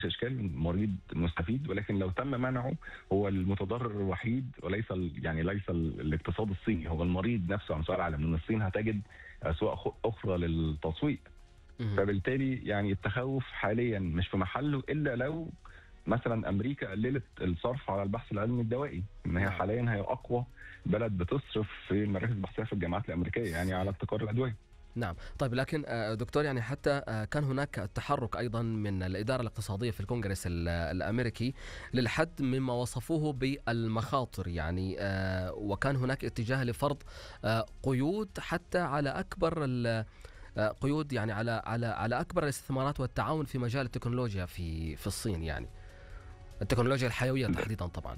اشكال المريض مستفيد ولكن لو تم منعه هو المتضرر الوحيد وليس ال- يعني ليس ال- الاقتصاد الصيني هو المريض نفسه على مستوى العالم لان الصين هتجد اسواق خ- اخرى للتسويق مهم. فبالتالي يعني التخوف حاليا مش في محله الا لو مثلا امريكا قللت الصرف على البحث العلمي الدوائي ان هي نعم. حاليا هي اقوى بلد بتصرف في المراكز البحثيه في الجامعات الامريكيه يعني على ابتكار الادويه نعم طيب لكن آه، دكتور يعني حتى آه، كان هناك تحرك أيضا من الإدارة الاقتصادية في الكونغرس ال- الأمريكي للحد مما وصفوه بالمخاطر يعني آه، وكان هناك اتجاه لفرض آه، قيود حتى على أكبر ال- آه، قيود يعني على على على أكبر الاستثمارات والتعاون في مجال التكنولوجيا في في الصين يعني التكنولوجيا الحيوية تحديدا طبعا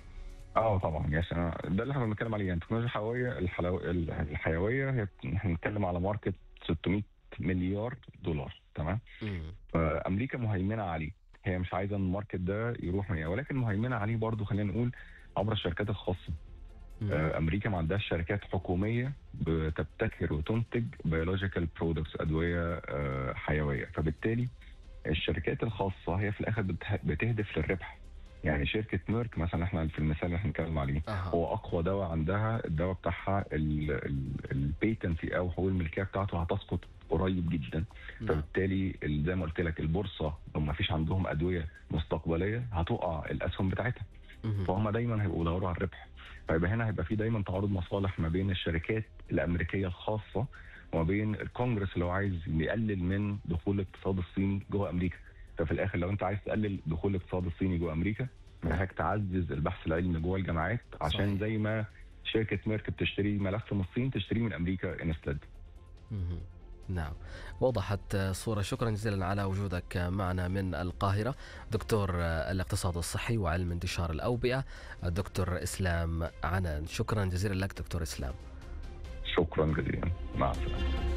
اه طبعا يا أنا ده اللي احنا بنتكلم عليه يعني التكنولوجيا الحيويه الحلو... الحيويه هي احنا بنتكلم على ماركت 600 مليار دولار تمام مم. فامريكا مهيمنه عليه هي مش عايزه ان الماركت ده يروح من ولكن مهيمنه عليه برضه خلينا نقول عبر الشركات الخاصه مم. آه، امريكا ما عندهاش شركات حكوميه بتبتكر وتنتج بيولوجيكال برودكتس ادويه آه، حيويه فبالتالي الشركات الخاصه هي في الاخر بته- بتهدف للربح يعني شركه ميرك مثلا احنا في المثال اللي احنا بنتكلم عليه أها. هو اقوى دواء عندها الدواء بتاعها البيتنسي او حقوق الملكيه بتاعته هتسقط قريب جدا نعم. فبالتالي ال- زي ما قلت لك البورصه لو ما فيش عندهم ادويه مستقبليه هتقع الاسهم بتاعتها مهم. فهم دايما هيبقوا بيدوروا على الربح فيبقى هنا هيبقى في دايما تعارض مصالح ما بين الشركات الامريكيه الخاصه وما بين الكونجرس اللي هو عايز يقلل من دخول الاقتصاد الصيني جوه امريكا ففي الاخر لو انت عايز تقلل دخول الاقتصاد الصيني جوه امريكا محتاج تعزز البحث العلمي جوه الجامعات عشان صحيح. زي ما شركه ميرك بتشتري ملف من الصين تشتريه من امريكا انستد مهم. نعم وضحت صورة شكرا جزيلا على وجودك معنا من القاهرة دكتور الاقتصاد الصحي وعلم انتشار الأوبئة الدكتور إسلام عنان شكرا جزيلا لك دكتور إسلام شكرا جزيلا مع السلامه